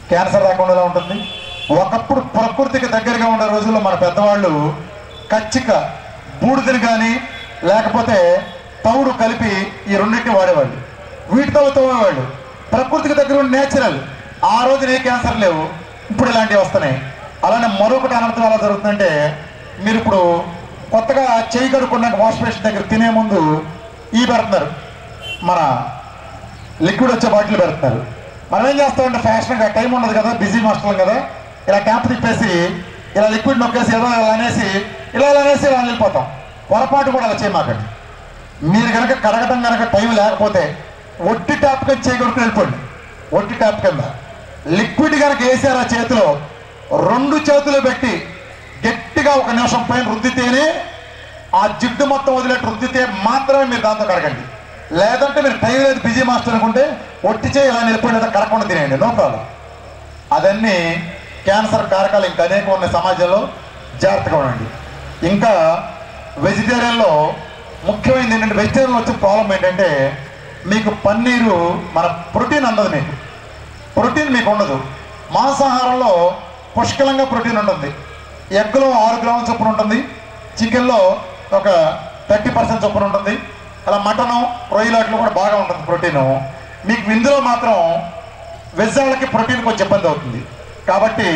cancer రాకుండా ఎలా ఉంటుంది ఒకప్పుడు ప్రకృతికి దగ్గరగా ఉండే రోజుల్లో మన పెద్దవాళ్ళు కచ్చిక బూడిదని కానీ లేకపోతే తౌడు కలిపి ఈ రెండింటిని వాడేవాళ్ళు వీటితో తోమేవాళ్ళు ప్రకృతికి దగ్గర ఉండే నేచురల్ ఆ రోజున ఏ క్యాన్సర్ లేవు ఇప్పుడు ఇలాంటివి వస్తున్నాయి అలానే మరొకటి అనర్థం ఎలా జరుగుతుందంటే మీరు ఇప్పుడు కొత్తగా చేయి కడుక్కున్నాక వాష్ బేసిన్ దగ్గర తినే ముందు ఈ పెడుతున్నారు మన లిక్విడ్ వచ్చే బాటిల్ పెడుతున్నారు మనం ఏం చేస్తామంటే ఫ్యాషన్గా టైం ఉండదు కదా బిజీ మాస్టర్లం కదా ఇలా క్యాంప్ తిప్పేసి ఇలా లిక్విడ్ నొక్కేసి ఏదో ఇలా అనేసి ఇలా ఇలా అనేసి ఇలా వెళ్ళిపోతాం పొరపాటు కూడా అలా చేయమాకండి మీరు కనుక కడగటం కనుక టైం లేకపోతే ఒట్టి ట్యాప్ కింద చేయగొడుకుని వెళ్ళిపోండి ఒట్టి ట్యాప్ కింద లిక్విడ్ కనుక వేసారు ఆ చేతిలో రెండు చేతులు పెట్టి గట్టిగా ఒక నిమిషం పైన రుద్దితేనే ఆ జిడ్డు మొత్తం వదిలేట్టు రుద్దితే మాత్రమే మీరు దాంతో కడగండి లేదంటే మీరు టైం లేదు బిజీ మాస్టర్ అనుకుంటే ఒట్టి చేయి ఇలా నిలిపోయిన లేదా కడగకుండా తినేయండి నో ప్రాబ్లం అదన్నీ క్యాన్సర్ కారకాలు ఇంకా అనేక ఉన్నాయి సమాజంలో జాగ్రత్తగా ఉండండి ఇంకా వెజిటేరియన్లో ముఖ్యమైనది ఏంటంటే వెజిటేరియన్లో వచ్చే ప్రాబ్లం ఏంటంటే మీకు పన్నీరు మన ప్రోటీన్ అందదు మీకు ప్రోటీన్ మీకు ఉండదు మాంసాహారంలో పుష్కలంగా ప్రోటీన్ ఉంటుంది ఎగ్లో ఆరు గ్రాముల చొప్పున ఉంటుంది చికెన్లో ఒక థర్టీ పర్సెంట్ చొప్పున ఉంటుంది అలా మటను రొయ్యలాట్లో కూడా బాగా ఉంటుంది ప్రోటీన్ మీకు ఇందులో మాత్రం వెజ్ వాళ్ళకి ప్రోటీన్ కొంచెం ఇబ్బంది అవుతుంది కాబట్టి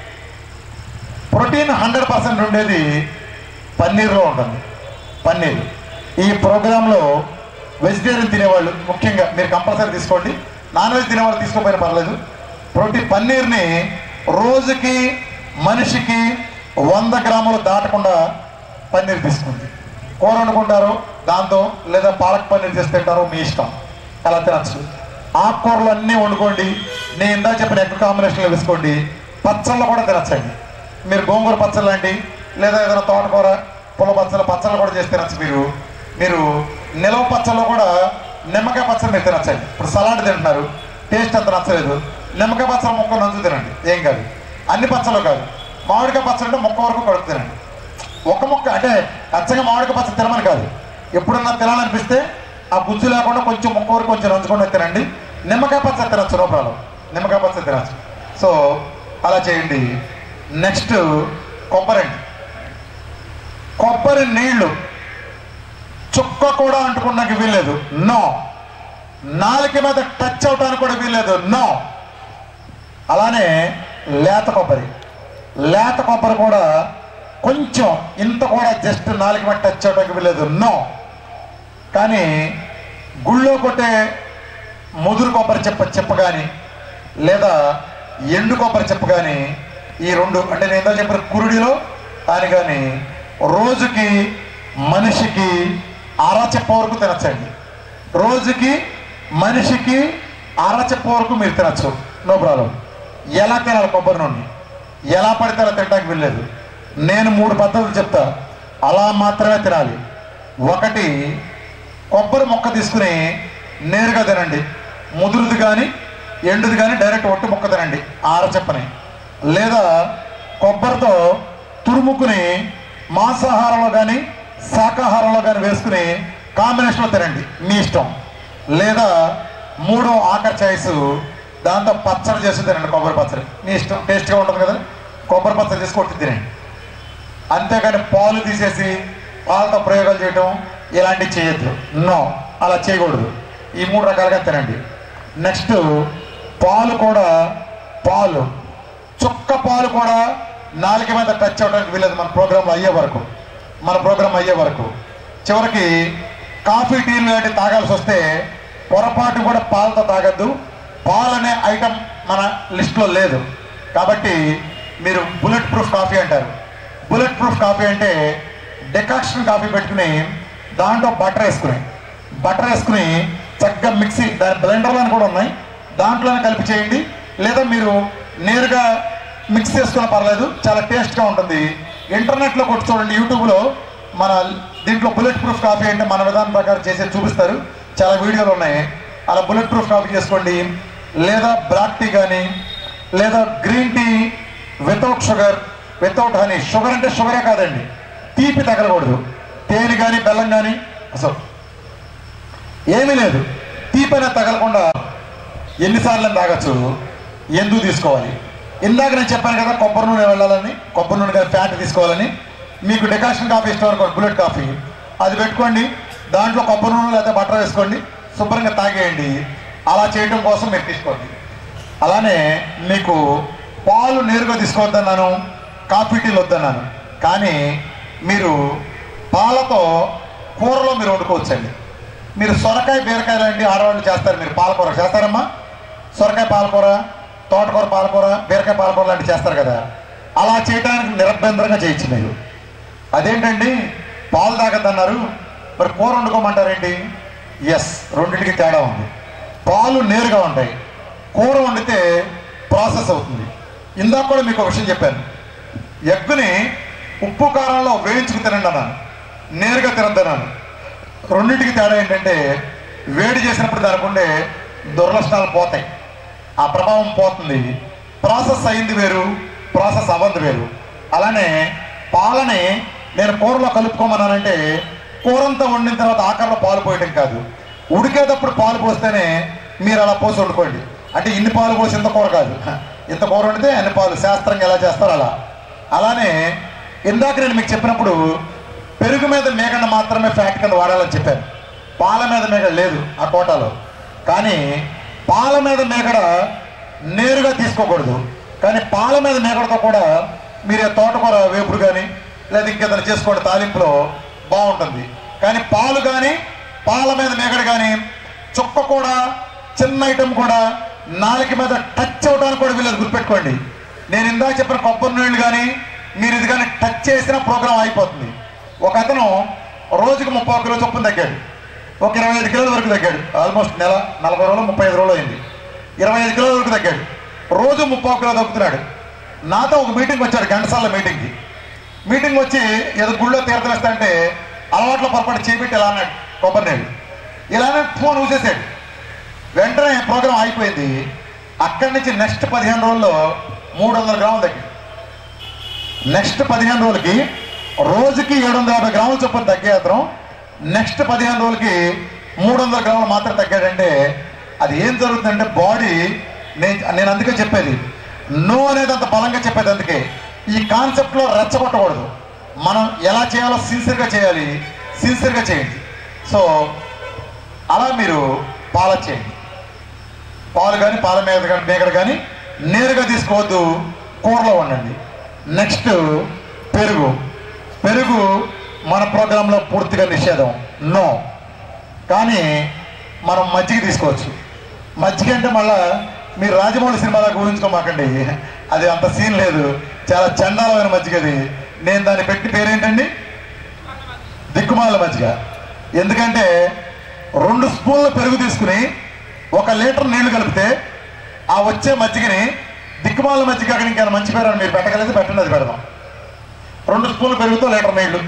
ప్రోటీన్ హండ్రెడ్ పర్సెంట్ ఉండేది పన్నీర్లో ఉంటుంది పన్నీర్ ఈ ప్రోగ్రాంలో వెజిటేరియన్ తినేవాళ్ళు ముఖ్యంగా మీరు కంపల్సరీ తీసుకోండి నాన్ వెజ్ తినేవాళ్ళు తీసుకోపోయినా పర్లేదు ప్రోటీన్ పన్నీర్ని రోజుకి మనిషికి వంద గ్రాములు దాటకుండా పన్నీర్ తీసుకుంది కూర వండుకుంటారు దాంతో లేదా పాలక్ పన్నీర్ చేసి తింటారో మీ ఇష్టం అలా తినచ్చు ఆకుకూరలు అన్నీ వండుకోండి నేను ఇందా చెప్పిన ఎగ్ కాంబినేషన్లో వేసుకోండి పచ్చళ్ళు కూడా తినచ్చండి మీరు గోంగూర పచ్చళ్ళు లాంటి లేదా ఏదైనా తోటకూర పుల్ల పచ్చళ్ళు పచ్చళ్ళు కూడా చేసి తినచ్చు మీరు మీరు నిలవ పచ్చళ్ళు కూడా నిమ్మకాయ పచ్చడి మీరు తినచ్చండి ఇప్పుడు సలాడ్ తింటున్నారు టేస్ట్ అంత నచ్చలేదు నిమ్మకాయ పచ్చడి ముక్క నంచు తినండి ఏం కాదు అన్ని పచ్చళ్ళు కాదు మామిడికాయ పచ్చడి అంటే ముక్క వరకు కడుపు తినండి ఒక ముక్క అంటే అచ్చగా మామిడికాయ పచ్చడి తినమని కాదు ఎప్పుడన్నా తినాలనిపిస్తే ఆ గుజ్జు లేకుండా కొంచెం ముక్క వరకు కొంచెం నంచుకొని తినండి నిమ్మకాయ పచ్చడి తినచ్చు నో ప్రాబ్లం నిమ్మకాయ పచ్చడి తినచ్చు సో అలా చేయండి నెక్స్ట్ కొబ్బరి అండి కొబ్బరి నీళ్లు చుక్క కూడా అంటుకున్నాకి వీల్లేదు నో నాలుక మీద టచ్ అవటానికి కూడా వీల్లేదు నో అలానే లేత కొబ్బరి లేత కొబ్బరి కూడా కొంచెం ఇంత కూడా జస్ట్ నాలుగు మీద టచ్ అవడానికి వీల్లేదు నో కానీ గుళ్ళో కొట్టే ముదురు కొబ్బరి చెప్ప చెప్ప కానీ లేదా ఎండు కొబ్బరి చెప్ప కానీ ఈ రెండు అంటే నేను ఏందో చెప్పిన కురుడిలో అని కానీ రోజుకి మనిషికి అరచెప్ప వరకు తినచ్చండి రోజుకి మనిషికి అరచెప్ప వరకు మీరు తినచ్చు నో ప్రాబ్లం ఎలా తినాలి కొబ్బరి నూనె ఎలా పడితే అలా తినడానికి వెళ్ళలేదు నేను మూడు పద్ధతులు చెప్తా అలా మాత్రమే తినాలి ఒకటి కొబ్బరి మొక్క తీసుకుని నేరుగా తినండి ముదురుది కానీ ఎండుది కానీ డైరెక్ట్ ఒట్టి మొక్క తినండి ఆర చెప్పని లేదా కొబ్బరితో తురుముకుని మాంసాహారంలో కానీ శాకాహారంలో కానీ వేసుకుని కాంబినేషన్లో తినండి మీ ఇష్టం లేదా మూడో ఆఖరి చాయిస్ దాంతో పచ్చడి చేసి తినండి కొబ్బరి పచ్చడి మీ ఇష్టం టేస్ట్గా ఉంటుంది కదా కొబ్బరి పచ్చడి చేసి కొట్టి తినండి అంతేగాని పాలు తీసేసి పాలతో ప్రయోగాలు చేయటం ఇలాంటివి చేయొద్దు నో అలా చేయకూడదు ఈ మూడు రకాలుగా తినండి నెక్స్ట్ పాలు కూడా పాలు చుక్క పాలు కూడా నాలుక మీద టచ్ అవ్వడానికి వీలేదు మన ప్రోగ్రామ్ అయ్యే వరకు మన ప్రోగ్రామ్ అయ్యే వరకు చివరికి కాఫీ టీలు లాంటి తాగాల్సి వస్తే పొరపాటు కూడా పాలతో తాగద్దు పాలు అనే ఐటమ్ మన లిస్ట్లో లేదు కాబట్టి మీరు బుల్లెట్ ప్రూఫ్ కాఫీ అంటారు బుల్లెట్ ప్రూఫ్ కాఫీ అంటే డెకాక్షన్ కాఫీ పెట్టుకుని దాంట్లో బటర్ వేసుకుని బటర్ వేసుకుని చక్కగా మిక్సీ దాని బ్లెండర్లో కూడా ఉన్నాయి దాంట్లోనే కలిపి చేయండి లేదా మీరు నేరుగా మిక్స్ చేసుకున్న పర్లేదు చాలా టేస్ట్గా ఉంటుంది ఇంటర్నెట్లో కొట్టి చూడండి యూట్యూబ్లో మన దీంట్లో బుల్లెట్ ప్రూఫ్ కాఫీ అంటే మన విధానం ప్రకారం చేసేది చూపిస్తారు చాలా వీడియోలు ఉన్నాయి అలా బుల్లెట్ ప్రూఫ్ కాఫీ చేసుకోండి లేదా బ్లాక్ టీ కానీ లేదా green tea without sugar without honey sugar అంటే షుగరే కాదండి తీపి తగలకూడదు తేనె కానీ బెల్లం కానీ అసలు ఏమీ లేదు తీపైనా తగలకుండా ఎన్నిసార్లు తాగొచ్చు ఎందుకు తీసుకోవాలి ఇందాక నేను చెప్పాను కదా కొబ్బరి నూనె వెళ్ళాలని కొబ్బరి నూనె కానీ ఫ్యాట్ తీసుకోవాలని మీకు డెకాషన్ కాఫీ ఇష్టం అనుకోండి బుల్లెట్ కాఫీ అది పెట్టుకోండి దాంట్లో కొబ్బరి నూనె లేదా బటర్ వేసుకోండి శుభ్రంగా తాగేయండి అలా చేయడం కోసం మీరు తీసుకోండి అలానే మీకు పాలు నేరుగా తీసుకోవద్దన్నాను కాఫీ టీలు వద్దన్నాను కానీ మీరు పాలతో కూరలో మీరు వండుకోవచ్చండి మీరు సొరకాయ బీరకాయ లాంటి ఆడవాళ్ళు చేస్తారు మీరు పాలకూర చేస్తారమ్మా సొరకాయ పాలకూర తోటకూర పాలకూర బీరకాయ పాలకూర లాంటివి చేస్తారు కదా అలా చేయడానికి నిరభ్యంతరంగా చేయొచ్చు మీరు అదేంటండి పాలు తాగద్దన్నారు మరి కూర వండుకోమంటారేంటి ఎస్ రెండింటికి తేడా ఉంది పాలు నేరుగా ఉంటాయి కూర వండితే ప్రాసెస్ అవుతుంది ఇందాక కూడా మీకు ఒక విషయం చెప్పాను ఎగ్గుని ఉప్పు కారంలో వేయించుకు తినండి అన్నాను నేరుగా తినద్దన్నాను రెండింటికి తేడా ఏంటంటే వేడి చేసినప్పుడు దానికి ఉండే దుర్లక్షణాలు పోతాయి ఆ ప్రభావం పోతుంది ప్రాసెస్ అయింది వేరు ప్రాసెస్ అవ్వదు వేరు అలానే పాలని నేను కూరలో కలుపుకోమన్నానంటే కూరంతా వండిన తర్వాత ఆఖరిలో పాలు పోయడం కాదు ఉడికేటప్పుడు పాలు పోస్తేనే మీరు అలా పోసి వండుకోండి అంటే ఇన్ని పాలు పోసి ఇంత కూర కాదు ఇంత కూర వండితే అన్ని పాలు శాస్త్రంగా ఎలా చేస్తారో అలా అలానే ఇందాక నేను మీకు చెప్పినప్పుడు పెరుగు మీద మేగడ మాత్రమే ఫ్యాట్ కింద వాడాలని చెప్పాను పాల మీద మేగడ లేదు ఆ కోటాలో కానీ పాల మీద మేగడ నేరుగా తీసుకోకూడదు కానీ పాల మీద మేగడతో కూడా మీరు ఈ తోటకూర వేపుడు కానీ లేదా ఇంకేదైనా చేసుకోండి తాలింపులో బాగుంటుంది కానీ పాలు కానీ పాల మీద మేగడ కానీ చుక్క కూడా చిన్న ఐటెం కూడా నాలుక మీద టచ్ అవడానికి కూడా వీళ్ళది గుర్తుపెట్టుకోండి నేను ఇందాక చెప్పిన కొబ్బరి నీళ్ళు కానీ మీరు ఇది కానీ టచ్ చేసిన ప్రోగ్రామ్ అయిపోతుంది ఒక అతను రోజుకు ముప్పై కిలో చొప్పున తగ్గాడు ఒక ఇరవై ఐదు కిలోల వరకు తగ్గాడు ఆల్మోస్ట్ నెల నలభై రోజులు ముప్పై ఐదు రోజులు అయింది ఇరవై ఐదు కిలోల వరకు తగ్గాడు రోజు ముప్పై కిలో తగ్గుతున్నాడు నాతో ఒక మీటింగ్ వచ్చాడు ఘంటసాల మీటింగ్కి మీటింగ్ వచ్చి ఏదో గుళ్ళో తీర్థం వేస్తా అంటే అలవాట్లో పొరపాటు చేపెట్టి ఇలా అన్నాడు కొబ్బరి నీళ్ళు ఇలానే ఫోన్ ఊసేసాడు వెంటనే ప్రోగ్రాం అయిపోయింది అక్కడి నుంచి నెక్స్ట్ పదిహేను రోజుల్లో మూడు వందల గ్రాములు తగ్గింది నెక్స్ట్ పదిహేను రోజులకి రోజుకి ఏడు వందల యాభై గ్రాముల చొప్పున తగ్గే అతను నెక్స్ట్ పదిహేను రోజులకి మూడు వందల గ్రాములు మాత్రం తగ్గాడంటే అది ఏం జరుగుతుందంటే బాడీ నేను నేను అందుకే చెప్పేది నో అనేది అంత బలంగా చెప్పేది అందుకే ఈ కాన్సెప్ట్లో రెచ్చగొట్టకూడదు మనం ఎలా చేయాలో సిన్సియర్గా చేయాలి సిన్సియర్గా చేయండి సో అలా మీరు పాల చేయండి పాలు కానీ పాల మీద కానీ మేకడ కానీ నేరుగా తీసుకోవద్దు కూరలో వండండి నెక్స్ట్ పెరుగు పెరుగు మన ప్రోగ్రాంలో పూర్తిగా నిషేధం నో కానీ మనం మజ్జిగ తీసుకోవచ్చు మజ్జిగ అంటే మళ్ళా మీరు రాజమౌళి సినిమాలకు ఊహించుకోమాకండి అది అంత సీన్ లేదు చాలా చండాలమైన మజ్జిగ అది నేను దాన్ని పెట్టి పేరేంటండి దిక్కుమాల మజ్జిగ ఎందుకంటే రెండు స్పూన్ల పెరుగు తీసుకుని ఒక లీటర్ నీళ్లు కలిపితే ఆ వచ్చే మజ్జిగని దిక్కుమాల మజ్జిగ అక్కడ ఇంకా మంచి పేరు అని మీరు పెట్టగలిగితే పెట్టండి అది పెడదాం రెండు స్పూన్లు పెరుగుతో లీటర్ నీళ్లు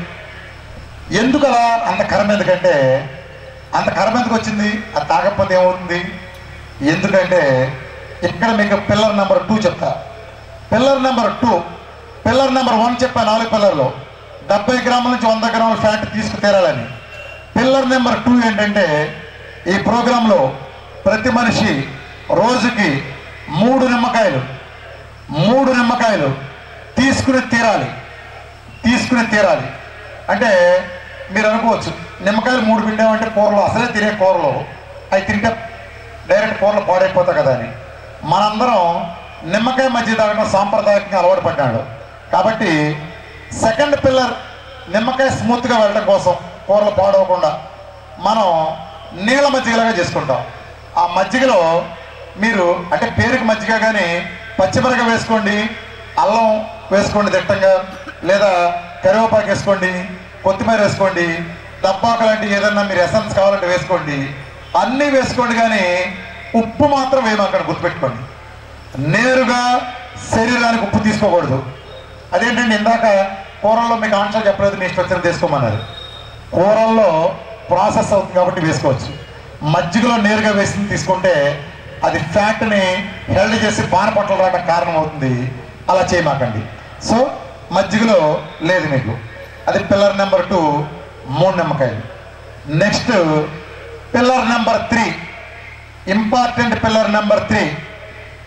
ఎందుకు అలా అంత కరం ఎందుకంటే అంత కరం ఎందుకు వచ్చింది అది తాగకపోతే ఏమవుతుంది ఎందుకంటే ఇక్కడ మీకు పిల్లర్ నెంబర్ టూ చెప్తా pillar number two pillar number one చెప్పా నాలుగు పిల్లర్లో డెబ్బై గ్రాముల నుంచి వంద గ్రాముల ఫ్యాట్ తీసుకు తీరాలని పిల్లర్ నెంబర్ టూ ఏంటంటే ఈ ప్రోగ్రాంలో ప్రతి మనిషి రోజుకి మూడు నిమ్మకాయలు మూడు నిమ్మకాయలు తీసుకుని తీరాలి తీసుకుని తీరాలి అంటే మీరు అనుకోవచ్చు నిమ్మకాయలు మూడు పిండామంటే కూరలో అసలే తినే కూరలో అవి తింటే డైరెక్ట్ కూరలో పాడైపోతాయి కదా అని మనందరం నిమ్మకాయ మధ్య తాగడం సాంప్రదాయకంగా అలవాటు పడ్డాడు కాబట్టి సెకండ్ పిల్లర్ నిమ్మకాయ స్మూత్గా వెళ్ళడం కోసం కూరలు పాడవకుండా మనం నీళ్ళ మజ్జిగలాగా చేసుకుంటాం ఆ మజ్జిగలో మీరు అంటే పేరుకి మజ్జిగ కానీ పచ్చిమిరక వేసుకోండి అల్లం వేసుకోండి దిట్టంగా లేదా కరివేపాకు వేసుకోండి కొత్తిమీర వేసుకోండి దబ్బాక లాంటి ఏదన్నా మీరు ఎసెన్స్ కావాలంటే వేసుకోండి అన్నీ వేసుకోండి కానీ ఉప్పు మాత్రం వేయమాకండి గుర్తుపెట్టుకోండి నేరుగా శరీరానికి ఉప్పు తీసుకోకూడదు అదేంటండి ఇందాక కూరల్లో మీకు ఆన్సర్ చెప్పలేదు మీ ఇష్టం వచ్చిన తీసుకోమన్నారు కూరల్లో ప్రాసెస్ అవుతుంది కాబట్టి వేసుకోవచ్చు మజ్జిగలో నేరుగా వేసి తీసుకుంటే అది ఫ్యాట్ని హెల్డ్ చేసి బాణపట్టలు రావడానికి కారణం అవుతుంది అలా చేయమాకండి సో మజ్జిగలో లేదు మీకు అది పిల్లర్ నెంబర్ టూ మూడు నిమ్మకాయలు next pillar number three important pillar number three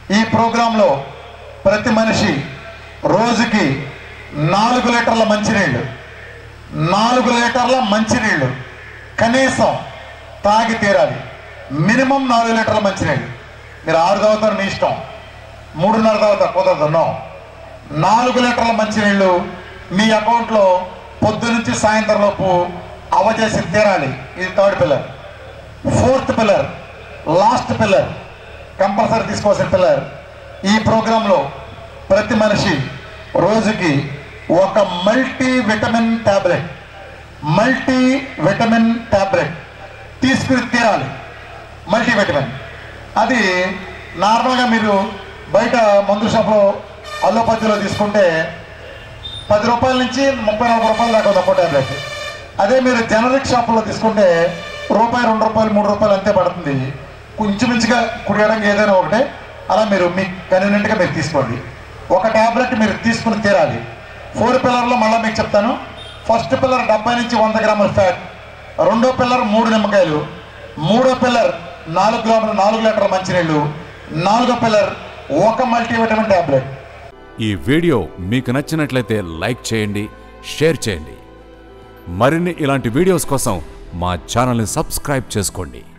ఈ ప్రోగ్రాంలో ప్రతి మనిషి రోజుకి నాలుగు లీటర్ల మంచినీళ్ళు నాలుగు లీటర్ల మంచినీళ్ళు కనీసం తాగి తీరాలి మినిమం నాలుగు లీటర్ల మంచినీళ్ళు మీరు ఆరు తాగుతారు మీ ఇష్టం మూడున్నర తాగుతారు కుదరదు నో నాలుగు లీటర్ల మంచినీళ్ళు మీ అకౌంట్లో పొద్దు నుంచి సాయంత్రం లోపు అవచేసి తీరాలి ఇది third pillar fourth pillar last pillar compulsory తీసుకోవాల్సిన పిల్లర్ ఈ ప్రోగ్రాంలో ప్రతి మనిషి రోజుకి ఒక multi vitamin tablet multi vitamin tablet తీసుకుని తీరాలి మల్టీ విటమిన్ అది నార్మల్గా మీరు బయట మందు షాప్లో అల్లోపతిలో తీసుకుంటే పది రూపాయల నుంచి ముప్పై నలభై రూపాయల దాకా ఉంది ఒక్కో ట్యాబ్లెట్ అదే మీరు జనరిక్ షాపులో తీసుకుంటే రూపాయి రెండు రూపాయలు మూడు రూపాయలు అంతే పడుతుంది కొంచెమించుగా కుడియడానికి ఏదైనా ఒకటే అలా మీరు మీ కన్వీనియంట్గా మీరు తీసుకోండి ఒక ట్యాబ్లెట్ మీరు తీసుకుని తీరాలి ఫోర్ పిల్లర్లో మళ్ళీ మీకు చెప్తాను ఫస్ట్ పిల్లర్ డెబ్బై నుంచి వంద గ్రాముల ఫ్యాట్ రెండో పిల్లర్ మూడు నిమ్మకాయలు మూడో పిల్లర్ నాలుగు గ్రాముల నాలుగు లీటర్ల మంచినీళ్ళు నాలుగో పిల్లర్ ఒక మల్టీవిటమిన్ ట్యాబ్లెట్ ఈ వీడియో మీకు నచ్చినట్లయితే లైక్ చేయండి షేర్ చేయండి మరిన్ని ఇలాంటి వీడియోస్ కోసం మా ఛానల్ని సబ్స్క్రైబ్ చేసుకోండి